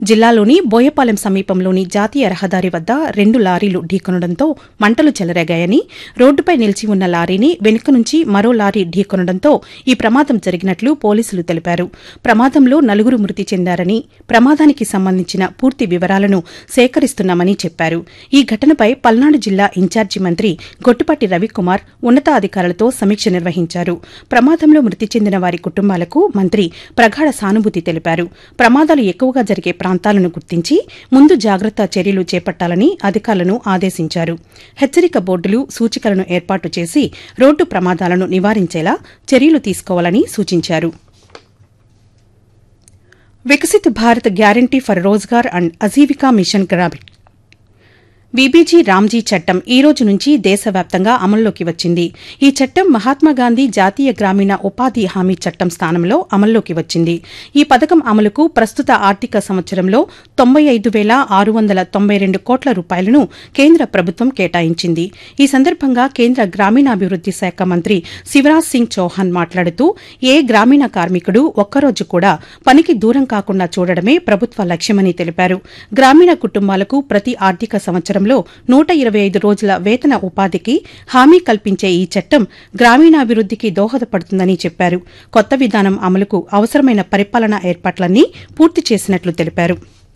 జిల్లాలోని బోయపాలెం సమీపంలోని జాతీయ రహదారి వద్ద రెండు లారీలు ఢీకొనడంతో మంటలు చెలరేగాయని రోడ్డుపై నిలిచి ఉన్న లారీని వెనుక నుంచి మరో లారీ ఢీకొనడంతో ఈ ప్రమాదం జరిగినట్లు పోలీసులు తెలిపారు ప్రమాదంలో నలుగురు మృతి చెందారని ప్రమాదానికి సంబంధించిన పూర్తి వివరాలను సేకరిస్తున్నామని చెప్పారు ఈ ఘటనపై పల్నాడు జిల్లా ఇన్ఛార్జి మంత్రి గొట్టుపాటి రవికుమార్ ఉన్నతాధికారులతో సమీక్ష నిర్వహించారు ప్రమాదంలో మృతి చెందిన వారి కుటుంబాలకు మంత్రి ప్రగాఢ సానుభూతి తెలిపారు ప్రమాదాలు ఎక్కువగా జరిగే ప్రాంతాలను గుర్తించి ముందు జాగ్రత్త చర్యలు చేపట్టాలని అధికారులను ఆదేశించారు హెచ్చరిక బోర్డులు సూచికలను ఏర్పాటు చేసి రోడ్డు ప్రమాదాలను నివారించేలా చర్యలు తీసుకోవాలని సూచించారు Viksit Bharat guarantee for Rozgar and Ajeevika mission Grameen VBG RAM G చట్టం ఈ రోజు నుంచి దేశవ్యాప్తంగా అమల్లోకి వచ్చింది ఈ చట్టం మహాత్మాగాంధీ జాతీయ గ్రామీణ ఉపాధి హామీ చట్టం స్థానంలో అమల్లోకి వచ్చింది ఈ పథకం అమలుకు ప్రస్తుత ఆర్థిక సంవత్సరంలో తొంభై ఐదు వేల ఆరు వందల తొంభై రెండు కోట్ల రూపాయలను కేంద్ర ప్రభుత్వం కేటాయించింది ఈ సందర్భంగా కేంద్ర గ్రామీణాభివృద్ది శాఖ మంత్రి శివరాజ్ సింగ్ చౌహాన్ మాట్లాడుతూ ఏ గ్రామీణ కార్మికుడు ఒక్కరోజు కూడా పనికి దూరం కాకుండా చూడడమే ప్రభుత్వ లక్ష్యమని తెలిపారు గ్రామీణ కుటుంబాలకు ప్రతి ఆర్థిక సంవత్సరంలో నూట ఇరవై ఐదు రోజుల వేతన ఉపాధికి హామీ కల్పించే ఈ చట్టం గ్రామీణాభివృద్దికి దోహదపడుతుందని చెప్పారు కొత్త విధానం అమలుకు అవసరమైన పరిపాలనా ఏర్పాట్లన్నీ పూర్తి చేసినట్లు తెలిపారు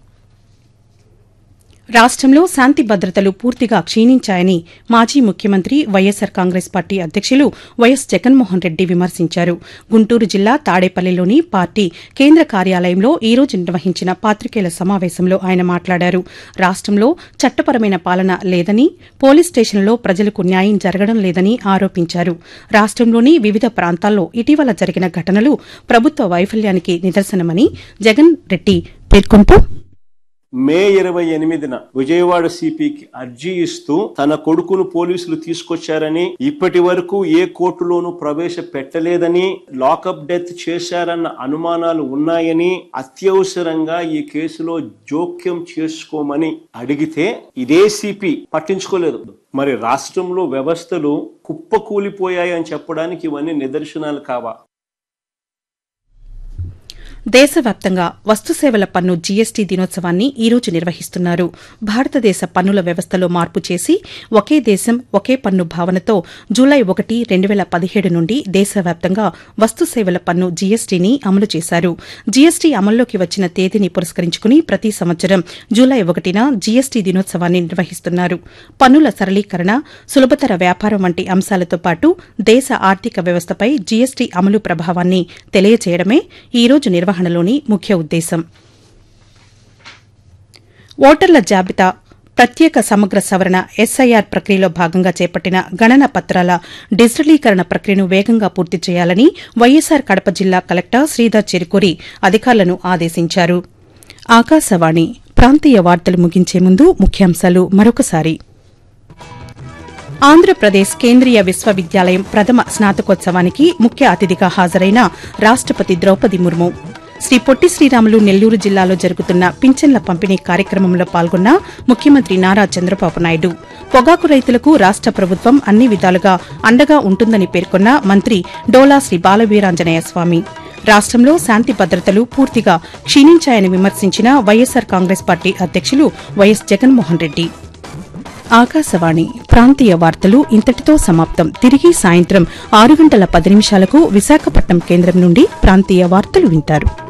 రాష్టంలో శాంతి భద్రతలు పూర్తిగా క్షీణించాయని మాజీ ముఖ్యమంత్రి వైఎస్సార్ కాంగ్రెస్ పార్టీ అధ్యక్షులు వైఎస్ జగన్మోహన్ రెడ్డి విమర్శించారు గుంటూరు జిల్లా తాడేపల్లిలోని పార్టీ కేంద్ర కార్యాలయంలో ఈ రోజు నిర్వహించిన పాత్రికేయుల సమావేశంలో ఆయన మాట్లాడారు రాష్టంలో చట్టపరమైన పాలన లేదని పోలీస్ స్టేషన్లలో ప్రజలకు న్యాయం జరగడం లేదని ఆరోపించారు రాష్టంలోని వివిధ ప్రాంతాల్లో ఇటీవల జరిగిన ఘటనలు ప్రభుత్వ వైఫల్యానికి నిదర్శనమని జగన్ రెడ్డి పేర్కొంటూ మే ఇరవై ఎనిమిదిన విజయవాడ సిపికి అర్జీ ఇస్తూ తన కొడుకును పోలీసులు తీసుకొచ్చారని ఇప్పటి వరకు ఏ కోర్టులోనూ ప్రవేశపెట్టలేదని లాకప్ డెత్ చేశారన్న అనుమానాలు ఉన్నాయని అత్యవసరంగా ఈ కేసులో జోక్యం చేసుకోమని అడిగితే ఇదే సిపి పట్టించుకోలేదు మరి రాష్ట్రంలో వ్యవస్థలు కుప్పకూలిపోయాయని చెప్పడానికి ఇవన్నీ నిదర్శనాలు కావా దేశవ్యాప్తంగా వస్తుసేవల పన్ను జీఎస్టీ దినోత్సవాన్ని ఈ రోజు నిర్వహిస్తున్నారు భారతదేశ పన్నుల వ్యవస్థలో మార్పు చేసి ఒకే దేశం ఒకే పన్ను భావనతో జూలై ఒకటి రెండు వేల పదిహేడు నుండి దేశవ్యాప్తంగా వస్తుసేవల పన్ను జీఎస్టీని అమలు చేశారు జీఎస్టీ అమల్లోకి వచ్చిన తేదీని పురస్కరించుకుని ప్రతి సంవత్సరం జూలై ఒకటిన జీఎస్టీ దినోత్సవాన్ని నిర్వహిస్తున్నారు పన్నుల సరళీకరణ సులభతర వ్యాపారం వంటి అంశాలతో పాటు దేశ ఆర్థిక వ్యవస్థపై జీఎస్టీ అమలు ప్రభావాన్ని తెలియజేయడమే ఈ రోజు నిర్వహణలోని ముఖ్య ఉద్దేశం ఓటర్ల జాబితా ప్రత్యేక సమగ్ర సవరణ ఎస్ఐఆర్ ప్రక్రియలో భాగంగా చేపట్టిన గణన పత్రాల డిజిటలీకరణ ప్రక్రియను వేగంగా పూర్తి చేయాలని వైఎస్సార్ కడప జిల్లా కలెక్టర్ శ్రీధర్ చెరుకూరి అధికారులను ఆదేశించారు ఆకాశవాణి ప్రాంతీయ వార్తలు ముగించే ముందు ముఖ్యాంశాలు మరొకసారి ఆంధ్రప్రదేశ్ కేంద్రీయ విశ్వవిద్యాలయం ప్రథమ స్నాతకోత్సవానికి ముఖ్య అతిథిగా హాజరైన రాష్టపతి ద్రౌపది ముర్ము శ్రీ పొట్టి శ్రీరాములు నెల్లూరు జిల్లాలో జరుగుతున్న పింఛన్ల పంపిణీ కార్యక్రమంలో పాల్గొన్న ముఖ్యమంత్రి నారా చంద్రబాబు నాయుడు పొగాకు రైతులకు రాష్ట ప్రభుత్వం అన్ని విధాలుగా అండగా ఉంటుందని పేర్కొన్న మంత్రి డోలా శ్రీ బాలవీరాంజనేయ స్వామి రాష్టంలో శాంతి భద్రతలు పూర్తిగా క్షీణించాయని విమర్శించిన వైఎస్సార్ కాంగ్రెస్ పార్టీ అధ్యక్షులు వైఎస్ జగన్మోహన్ రెడ్డి ఆకాశవాణి ప్రాంతీయ వార్తలు ఇంతటితో సమాప్తం తిరిగి సాయంత్రం ఆరు గంటల పది నిమిషాలకు విశాఖపట్నం కేంద్రం నుండి ప్రాంతీయ వార్తలు వింటారు